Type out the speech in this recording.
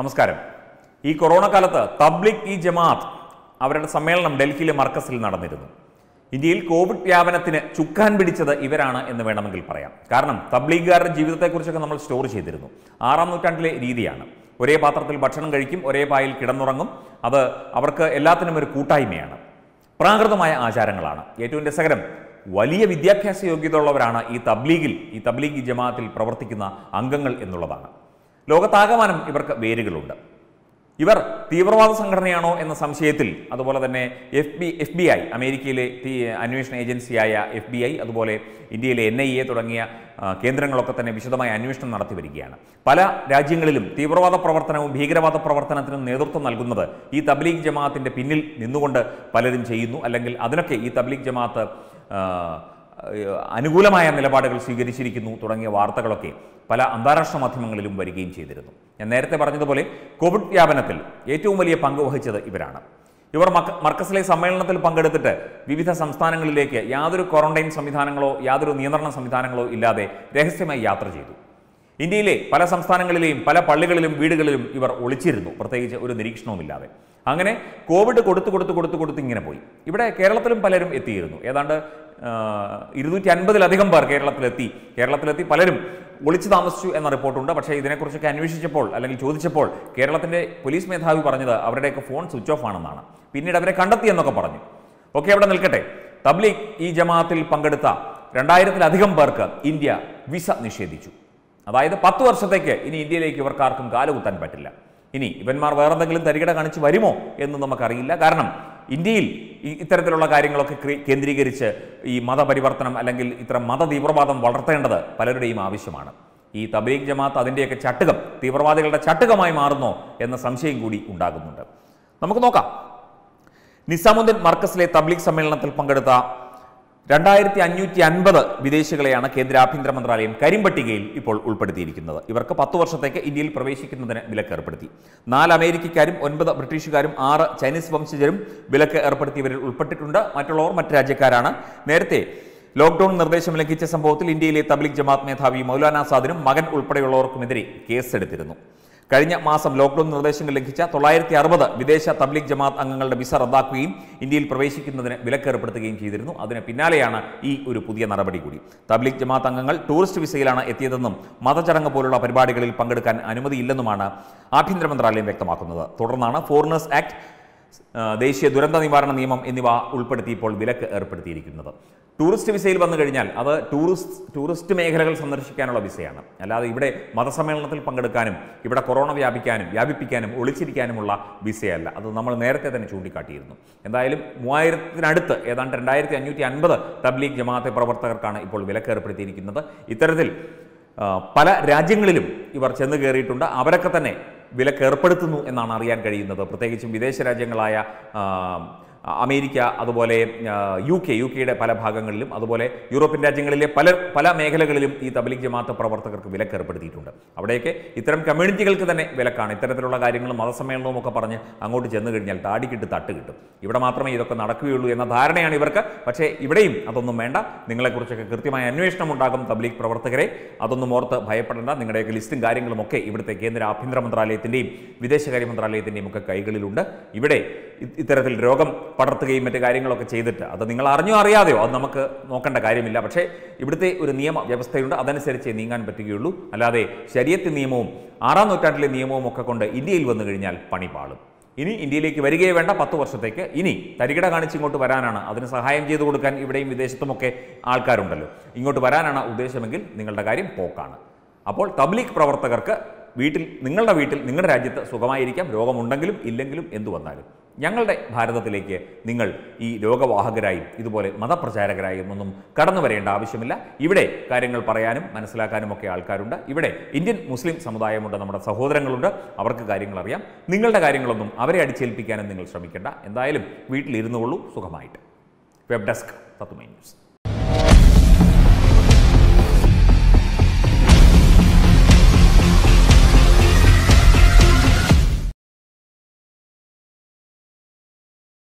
നമസ്കാരം ഈ കൊറോണ കാലത്ത് തബ്ലിക് ഇ ജമാഅത്ത് അവരുടെ സമ്മേളനം ഡൽഹിയിലെ മർക്കസിൽ നടന്നിരുന്നു ഇന്ത്യയിൽ കോവിഡ് വ്യാപനത്തിന് ചുക്കാൻ പിടിച്ചത് ഇവരാണ് എന്ന് വേണമെങ്കിൽ പറയാം കാരണം തബ്ലീഗുകാരുടെ ജീവിതത്തെക്കുറിച്ചൊക്കെ നമ്മൾ സ്റ്റോർ ചെയ്തിരുന്നു ആറാം നൂറ്റാണ്ടിലെ രീതിയാണ് ഒരേ പാത്രത്തിൽ ഭക്ഷണം കഴിക്കും ഒരേ പായിൽ കിടന്നുറങ്ങും അത് അവർക്ക് എല്ലാത്തിനും ഒരു കൂട്ടായ്മയാണ് പ്രാകൃതമായ ആചാരങ്ങളാണ് ഏറ്റവും രസകരം വലിയ വിദ്യാഭ്യാസ യോഗ്യത ഉള്ളവരാണ് ഈ തബ്ലീഗിൽ ഈ തബ്ലീഗ് ജമാഅത്തിൽ പ്രവർത്തിക്കുന്ന അംഗങ്ങൾ എന്നുള്ളതാണ് ലോകത്താകമാനം ഇവർക്ക് വേരുകളുണ്ട് ഇവർ തീവ്രവാദ സംഘടനയാണോ എന്ന സംശയത്തിൽ അതുപോലെ തന്നെ F B F B I അമേരിക്കയിലെ തീ- അന്വേഷണ ഏജൻസിയായ എഫ് ബി ഐ അതുപോലെ ഇന്ത്യയിലെ എൻ ഐ എ തുടങ്ങിയ ആ, കേന്ദ്രങ്ങളൊക്കെ തന്നെ വിശദമായ അന്വേഷണം നടത്തി വരികയാണ് പല രാജ്യങ്ങളിലും തീവ്രവാദ പ്രവർത്തനവും ഭീകരവാദ പ്രവർത്തനത്തിനും നേതൃത്വം നൽകുന്നത് ഈ തബ്ലീഗ് ജമാഅത്തിന്റെ പിന്നിൽ നിന്നുകൊണ്ട് പലരും ചെയ്യുന്നു അല്ലെങ്കിൽ അതിനൊക്കെ ഈ തബ്ലീഗ് ജമാഅത്ത് ആ, ഏഹ് അനുകൂലമായ നിലപാടുകൾ സ്വീകരിച്ചിരിക്കുന്നു തുടങ്ങിയ വാർത്തകളൊക്കെ പല അന്താരാഷ്ട്ര മാധ്യമങ്ങളിലും വരികയും ചെയ്തിരുന്നു ഞാൻ നേരത്തെ പറഞ്ഞതുപോലെ കോവിഡ് വ്യാപനത്തിൽ ഏറ്റവും വലിയ പങ്ക് വഹിച്ചത് ഇവരാണ് ഇവർ മക്ക മർക്കസിലെ സമ്മേളനത്തിൽ പങ്കെടുത്തിട്ട് വിവിധ സംസ്ഥാനങ്ങളിലേക്ക് യാതൊരു ക്വാറന്റൈൻ സംവിധാനങ്ങളോ യാതൊരു നിയന്ത്രണ സംവിധാനങ്ങളോ ഇല്ലാതെ രഹസ്യമായി യാത്ര ചെയ്തു ഇന്ത്യയിലെ പല സംസ്ഥാനങ്ങളിലെയും പല പള്ളികളിലും വീടുകളിലും ഇവർ ഒളിച്ചിരുന്നു പ്രത്യേകിച്ച് ഒരു നിരീക്ഷണവുമില്ലാതെ അങ്ങനെ കോവിഡ് കൊടുത്തു കൊടുത്തു കൊടുത്തു കൊടുത്ത് ഇങ്ങനെ പോയി ഇവിടെ കേരളത്തിലും പലരും എത്തിയിരുന്നു ഏതാണ്ട് ഇരുന്നൂറ്റി അൻപതിലധികം പേർ കേരളത്തിലെത്തി കേരളത്തിലെത്തി പലരും ഒളിച്ചു താമസിച്ചു എന്ന റിപ്പോർട്ടുണ്ട് പക്ഷേ ഇതിനെക്കുറിച്ചൊക്കെ അന്വേഷിച്ചപ്പോൾ അല്ലെങ്കിൽ ചോദിച്ചപ്പോൾ കേരളത്തിൻ്റെ പോലീസ് മേധാവി പറഞ്ഞത് അവരുടെയൊക്കെ ഫോൺ സ്വിച്ച് ഓഫ് ആണെന്നാണ് പിന്നീട് അവരെ കണ്ടെത്തി എന്നൊക്കെ പറഞ്ഞു ഓക്കെ അവിടെ നിൽക്കട്ടെ തബ്ലീഗ് ഈ ജമാഅത്തിൽ പങ്കെടുത്ത രണ്ടായിരത്തിലധികം പേർക്ക് ഇന്ത്യ വിസ നിഷേധിച്ചു അതായത് പത്ത് വർഷത്തേക്ക് ഇനി ഇന്ത്യയിലേക്ക് ഇവർക്കാർക്കും കാലുകുത്താൻ പറ്റില്ല ഇനി ഇവന്മാർ വേറെന്തെങ്കിലും തരികിട കാണിച്ച് വരുമോ എന്ന് നമുക്കറിയില്ല കാരണം ഇന്ത്യയിൽ ഈ ഇത്തരത്തിലുള്ള കാര്യങ്ങളൊക്കെ ക്രി- കേന്ദ്രീകരിച്ച് ഈ മതപരിവർത്തനം അല്ലെങ്കിൽ ഇത്തരം മത തീവ്രവാദം വളർത്തേണ്ടത് പലരുടെയും ആവശ്യമാണ് ഈ തബ്ലീഗ് ജമാഅത്ത് അതിൻ്റെയൊക്കെ ചട്ടുകം തീവ്രവാദികളുടെ ചട്ടുകമായി മാറുന്നോ എന്ന സംശയം കൂടി ഉണ്ടാകുന്നുണ്ട് നമുക്ക് നോക്കാം നിസാമുദ്ദീൻ മർക്കസിലെ തബ്ലീഗ് സമ്മേളനത്തിൽ പങ്കെടുത്ത രണ്ടായിരത്തി അഞ്ഞൂറ്റി അൻപത് വിദേശികളെയാണ് കേന്ദ്ര ആഭ്യന്തര മന്ത്രാലയം കരിമ്പട്ടികയിൽ ഇപ്പോൾ ഉൾപ്പെടുത്തിയിരിക്കുന്നത് ഇവർക്ക് പത്ത് വർഷത്തേക്ക് ഇന്ത്യയിൽ പ്രവേശിക്കുന്നതിന് വിലക്ക് ഏർപ്പെടുത്തി നാല് അമേരിക്കക്കാരും ഒൻപത് ബ്രിട്ടീഷുകാരും ആറ് ചൈനീസ് വംശജരും വിലക്ക് ഏർപ്പെടുത്തിയവരിൽ ഉൾപ്പെട്ടിട്ടുണ്ട് മറ്റുള്ളവർ മറ്റ് രാജ്യക്കാരാണ് നേരത്തെ ലോക്ഡൌൺ നിർദ്ദേശം ലംഘിച്ച സംഭവത്തിൽ ഇന്ത്യയിലെ തബ്ലീഗ് ജമാഅത്ത് മേധാവി മൗലാന സാദിനും മകൻ ഉൾപ്പെടെയുള്ളവർക്കുമെതിരെ കേസെടുത്തിരുന്നു കഴിഞ്ഞ മാസം ലോക്ഡൌൺ നിർദ്ദേശങ്ങൾ ലംഘിച്ച തൊള്ളായിരത്തി അറുപത് വിദേശ തബ്ലീഗ് ജമാഅത്ത് അംഗങ്ങളുടെ വിസ റദ്ദാക്കുകയും ഇന്ത്യയിൽ പ്രവേശിക്കുന്നതിന് വിലക്ക് ഏർപ്പെടുത്തുകയും ചെയ്തിരുന്നു അതിന് പിന്നാലെയാണ് ഈ ഒരു പുതിയ നടപടി കൂടി തബ്ലീഗ് ജമാഅത്ത് അംഗങ്ങൾ ടൂറിസ്റ്റ് വിസയിലാണ് എത്തിയതെന്നും മതചടങ്ങ് പോലുള്ള പരിപാടികളിൽ പങ്കെടുക്കാൻ അനുമതിയില്ലെന്നുമാണ് ആഭ്യന്തര മന്ത്രാലയം വ്യക്തമാക്കുന്നത് തുടർന്നാണ് ഫോറിനേഴ്സ് ആക്ട് ആ, ദേശീയ ദുരന്ത നിവാരണ നിയമം എന്നിവ ഉൾപ്പെടുത്തി ഇപ്പോൾ വിലക്ക് ഏർപ്പെടുത്തിയിരിക്കുന്നത് ടൂറിസ്റ്റ് വിസയിൽ വന്നു കഴിഞ്ഞാൽ അത് ടൂറിസ്റ്റ് ടൂറിസ്റ്റ് മേഖലകൾ സന്ദർശിക്കാനുള്ള വിസയാണ് അല്ലാതെ ഇവിടെ മതസമ്മേളനത്തിൽ പങ്കെടുക്കാനും ഇവിടെ കൊറോണ വ്യാപിക്കാനും വ്യാപിപ്പിക്കാനും ഒളിച്ചിരിക്കാനുമുള്ള വിസയല്ല അത് നമ്മൾ നേരത്തെ തന്നെ ചൂണ്ടിക്കാട്ടിയിരുന്നു എന്തായാലും മൂവായിരത്തിനടുത്ത് ഏതാണ്ട് രണ്ടായിരത്തി അഞ്ഞൂറ്റി അൻപത് തബ്ലീഗ് ജമാഅത്തെ പ്രവർത്തകർക്കാണ് ഇപ്പോൾ വിലക്ക് ഏർപ്പെടുത്തിയിരിക്കുന്നത് ഇത്തരത്തിൽ ആ, പല രാജ്യങ്ങളിലും ഇവർ ചെന്ന് കയറിയിട്ടുണ്ട് അവരൊക്കെ തന്നെ വിലക്ക് ഏർപ്പെടുത്തുന്നു എന്നാണ് അറിയാൻ കഴിയുന്നത് പ്രത്യേകിച്ചും വിദേശ രാജ്യങ്ങളായ ആ, അമേരിക്ക അതുപോലെ ആ, യു കെ യു കെയുടെ പല ഭാഗങ്ങളിലും അതുപോലെ യൂറോപ്യൻ രാജ്യങ്ങളിലെ പല പല മേഖലകളിലും ഈ തബ്ലീഗ് ജമാഅത്ത് പ്രവർത്തകർക്ക് വിലക്ക് ഏർപ്പെടുത്തിയിട്ടുണ്ട് അവിടെയൊക്കെ ഇത്തരം കമ്മ്യൂണിറ്റികൾക്ക് തന്നെ വിലക്കാണ് ഇത്തരത്തിലുള്ള കാര്യങ്ങളും മതസമ്മേളനവും ഒക്കെ പറഞ്ഞ് അങ്ങോട്ട് ചെന്ന് കഴിഞ്ഞാൽ താടിക്കിട്ട് തട്ട് കിട്ടും ഇവിടെ മാത്രമേ ഇതൊക്കെ നടക്കുകയുള്ളൂ എന്ന ധാരണയാണ് ഇവർക്ക് പക്ഷേ ഇവിടെയും അതൊന്നും വേണ്ട നിങ്ങളെക്കുറിച്ചൊക്കെ കൃത്യമായ അന്വേഷണം ഉണ്ടാകും തബ്ലീഗ് പ്രവർത്തകരെ അതൊന്നും ഓർത്ത് ഭയപ്പെടേണ്ട നിങ്ങളുടെയൊക്കെ ലിസ്റ്റും കാര്യങ്ങളും ഒക്കെ ഇവിടുത്തെ കേന്ദ്ര ആഭ്യന്തര മന്ത്രാലയത്തിൻ്റെയും വിദേശകാര്യ മന്ത്രാലയത്തിൻ്റെയും ഒക്കെ കൈകളിലുണ്ട് ഇവിടെ ഇ- ഇത്തരത്തിൽ രോഗം പടർത്തുകയും മറ്റു കാര്യങ്ങളൊക്കെ ചെയ്തിട്ട് അത് നിങ്ങൾ അറിഞ്ഞോ അറിയാതെയോ അത് നമുക്ക് നോക്കേണ്ട കാര്യമില്ല പക്ഷേ ഇവിടുത്തെ ഒരു നിയമ വ്യവസ്ഥയുണ്ട് അതനുസരിച്ച് നീങ്ങാൻ പറ്റുകയുള്ളൂ അല്ലാതെ ശരീരത്തെ നിയമവും ആറാം നൂറ്റാണ്ടിലെ നിയമവും ഒക്കെ കൊണ്ട് ഇന്ത്യയിൽ വന്നു കഴിഞ്ഞാൽ പണി പാളും ഇനി ഇന്ത്യയിലേക്ക് വരികയേ വേണ്ട പത്ത് വർഷത്തേക്ക് ഇനി തരികിട കാണിച്ച് ഇങ്ങോട്ട് വരാനാണ് അതിന് സഹായം ചെയ്തു കൊടുക്കാൻ ഇവിടെയും വിദേശത്തുമൊക്കെ ആൾക്കാരുണ്ടല്ലോ ഇങ്ങോട്ട് വരാനാണ് ഉദ്ദേശമെങ്കിൽ നിങ്ങളുടെ കാര്യം പോക്കാണ് അപ്പോൾ തബ്ലീഗ് പ്രവർത്തകർക്ക് വീട്ടിൽ നിങ്ങളുടെ വീട്ടിൽ നിങ്ങളുടെ രാജ്യത്ത് സുഖമായിരിക്കാം രോഗമുണ്ടെങ്കിലും ഇല്ലെങ്കിലും എന്തു വന്നാലും ഞങ്ങളുടെ ഭാരതത്തിലേക്ക് നിങ്ങൾ ഈ രോഗവാഹകരായും ഇതുപോലെ മതപ്രചാരകരായും ഒന്നും കടന്നു വരേണ്ട ആവശ്യമില്ല ഇവിടെ കാര്യങ്ങൾ പറയാനും മനസ്സിലാക്കാനും ഒക്കെ ആൾക്കാരുണ്ട് ഇവിടെ ഇന്ത്യൻ മുസ്ലിം സമുദായമുണ്ട് നമ്മുടെ സഹോദരങ്ങളുണ്ട് അവർക്ക് കാര്യങ്ങൾ അറിയാം നിങ്ങളുടെ കാര്യങ്ങളൊന്നും അവരെ അടിച്ചേൽപ്പിക്കാനും നിങ്ങൾ ശ്രമിക്കേണ്ട എന്തായാലും വീട്ടിലിരുന്നുകൊള്ളൂ സുഖമായിട്ട് വെബ് ഡെസ്ക് തത്തുമൈ ന്യൂസ്